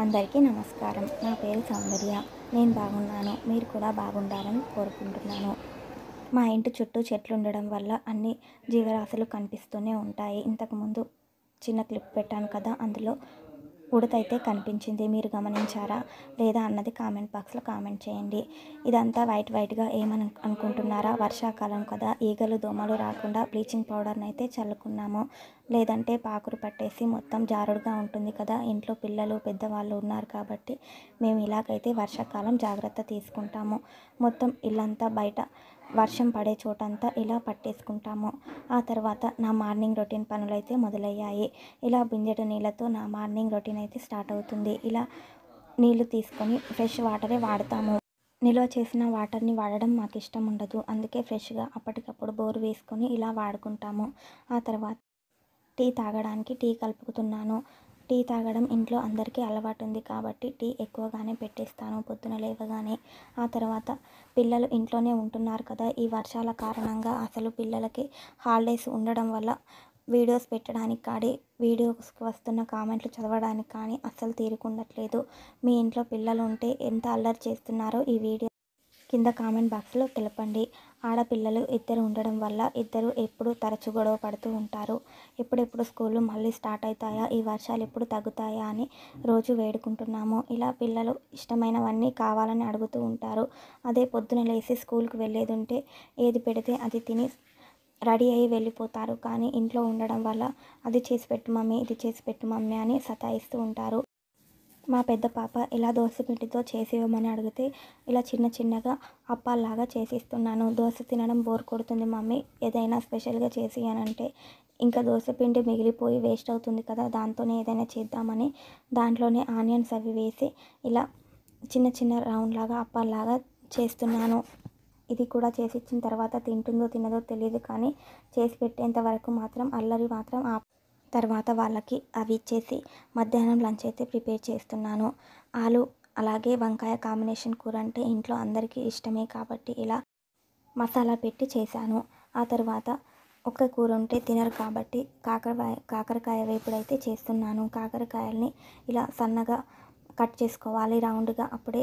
అందరికీ నమస్కారం నా పేరు సౌందర్య నేను బాగున్నాను మీరు కూడా బాగుండాలని కోరుకుంటున్నాను మా ఇంటి చుట్టూ చెట్లు ఉండడం వల్ల అన్ని జీవరాశులు కనిపిస్తూనే ఉంటాయి ఇంతకుముందు చిన్న క్లిప్ పెట్టాను కదా అందులో ఉడతైతే కనిపించింది మీరు గమనించారా లేదా అన్నది కామెంట్ బాక్స్లో కామెంట్ చేయండి ఇదంతా వైట్ వైట్గా ఏమని అనుకుంటున్నారా వర్షాకాలం కదా ఈగలు దోమలు రాకుండా బ్లీచింగ్ పౌడర్ని అయితే చల్లుకున్నాము లేదంటే పాకురు పట్టేసి మొత్తం జారుడుగా ఉంటుంది కదా ఇంట్లో పిల్లలు పెద్దవాళ్ళు ఉన్నారు కాబట్టి మేము ఇలాగైతే వర్షాకాలం జాగ్రత్త తీసుకుంటాము మొత్తం ఇల్లంతా బయట వర్షం పడే చోటంతా ఇలా పట్టేసుకుంటాము ఆ తర్వాత నా మార్నింగ్ రొటీన్ పనులైతే మొదలయ్యాయి ఇలా బిందెడు నీళ్ళతో నా మార్నింగ్ రొటీన్ అయితే స్టార్ట్ అవుతుంది ఇలా నీళ్లు తీసుకొని ఫ్రెష్ వాటరే వాడతాము నిల్వ చేసిన వాటర్ని వాడడం మాకు ఇష్టం ఉండదు అందుకే ఫ్రెష్గా అప్పటికప్పుడు బోరు వేసుకొని ఇలా వాడుకుంటాము ఆ తర్వాత టీ తాగడానికి టీ కలుపుతున్నాను టీ తాగడం ఇంట్లో అందరికీ అలవాటు ఉంది కాబట్టి టీ ఎక్కువగానే పెట్టేస్తాను పొద్దున లేవగానే ఆ తర్వాత పిల్లలు ఇంట్లోనే ఉంటున్నారు కదా ఈ వర్షాల కారణంగా అసలు పిల్లలకి హాలిడేస్ ఉండడం వల్ల వీడియోస్ పెట్టడానికి కానీ వీడియోస్కి వస్తున్న కామెంట్లు చదవడానికి కానీ అస్సలు తీరుకుండట్లేదు మీ ఇంట్లో పిల్లలు ఉంటే ఎంత అల్లరి చేస్తున్నారో ఈ వీడియో కింద కామెంట్ బాక్స్లో తెలపండి ఆడపిల్లలు ఇద్దరు ఉండడం వల్ల ఇద్దరు ఎప్పుడు తరచు గొడవ పడుతూ ఉంటారు ఎప్పుడెప్పుడు స్కూళ్ళు మళ్ళీ స్టార్ట్ అవుతాయా ఈ వర్షాలు ఎప్పుడు తగ్గుతాయా అని రోజు వేడుకుంటున్నాము ఇలా పిల్లలు ఇష్టమైనవన్నీ కావాలని అడుగుతూ ఉంటారు అదే పొద్దున లేచి స్కూల్కి వెళ్ళేది ఉంటే ఏది పెడితే అది తిని రెడీ అయ్యి వెళ్ళిపోతారు కానీ ఇంట్లో ఉండడం వల్ల అది చేసి పెట్టు మమ్మీ ఇది చేసి పెట్టు మమ్మీ అని సతాయిస్తూ ఉంటారు మా పెద్ద పాప ఇలా దోశపిండితో చేసి ఇవ్వమని అడిగితే ఇలా చిన్న చిన్నగా అప్పాల్లాగా చేసిస్తున్నాను దోశ తినడం బోర్ కొడుతుంది మమ్మీ ఏదైనా స్పెషల్గా చేసి అని అంటే ఇంకా దోశపిండి మిగిలిపోయి వేస్ట్ అవుతుంది కదా దాంతోనే ఏదైనా చేద్దామని దాంట్లోనే ఆనియన్స్ అవి వేసి ఇలా చిన్న చిన్న రౌండ్ లాగా అప్పాల్లాగా చేస్తున్నాను ఇది కూడా చేసి ఇచ్చిన తర్వాత తింటుందో తినదో తెలియదు కానీ చేసి పెట్టేంత వరకు మాత్రం అల్లరి మాత్రం ఆ తర్వాత వాళ్ళకి అవి ఇచ్చేసి మధ్యాహ్నం లంచ్ అయితే ప్రిపేర్ చేస్తున్నాను ఆలు అలాగే వంకాయ కాంబినేషన్ కూర అంటే ఇంట్లో అందరికీ ఇష్టమే కాబట్టి ఇలా మసాలా పెట్టి చేశాను ఆ తర్వాత ఒక్క కూర ఉంటే తినరు కాబట్టి కాకరకాయ కాకరకాయ వేపుడైతే చేస్తున్నాను కాకరకాయల్ని ఇలా సన్నగా కట్ చేసుకోవాలి రౌండ్గా అప్పుడే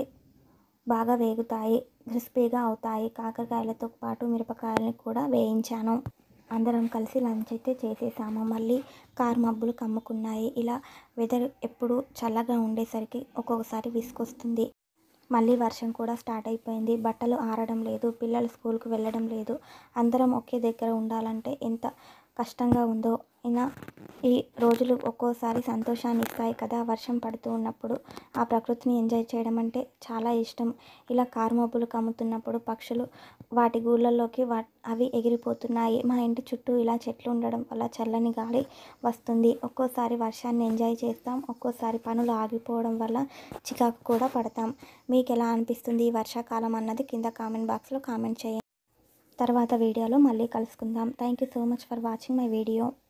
బాగా వేగుతాయి క్రిస్పీగా అవుతాయి కాకరకాయలతో పాటు మిరపకాయలని కూడా వేయించాను అందరం కలిసి లంచ్ అయితే చేసేసాము మళ్ళీ కారు మబ్బులు కమ్ముకున్నాయి ఇలా వెదర్ ఎప్పుడు చల్లగా ఉండేసరికి ఒక్కొక్కసారి విసుకొస్తుంది మళ్ళీ వర్షం కూడా స్టార్ట్ అయిపోయింది బట్టలు ఆరడం లేదు పిల్లలు స్కూల్కి వెళ్ళడం లేదు అందరం ఒకే దగ్గర ఉండాలంటే ఎంత కష్టంగా ఉందో అయినా ఈ రోజులు ఒక్కోసారి సంతోషాన్ని ఇస్తాయి కదా వర్షం పడుతూ ఉన్నప్పుడు ఆ ప్రకృతిని ఎంజాయ్ చేయడం అంటే చాలా ఇష్టం ఇలా కారు మబ్బులు కమ్ముతున్నప్పుడు పక్షులు వాటి గూళ్ళల్లోకి వా అవి ఎగిరిపోతున్నాయి మా ఇంటి చుట్టూ ఇలా చెట్లు ఉండడం వల్ల చల్లని గాలి వస్తుంది ఒక్కోసారి వర్షాన్ని ఎంజాయ్ చేస్తాం ఒక్కోసారి పనులు ఆగిపోవడం వల్ల చికాకు కూడా పడతాం మీకు ఎలా అనిపిస్తుంది ఈ వర్షాకాలం అన్నది కింద కామెంట్ బాక్స్లో కామెంట్ చేయండి తర్వాత వీడియోలో మళ్ళీ కలుసుకుందాం thank you so much for watching my video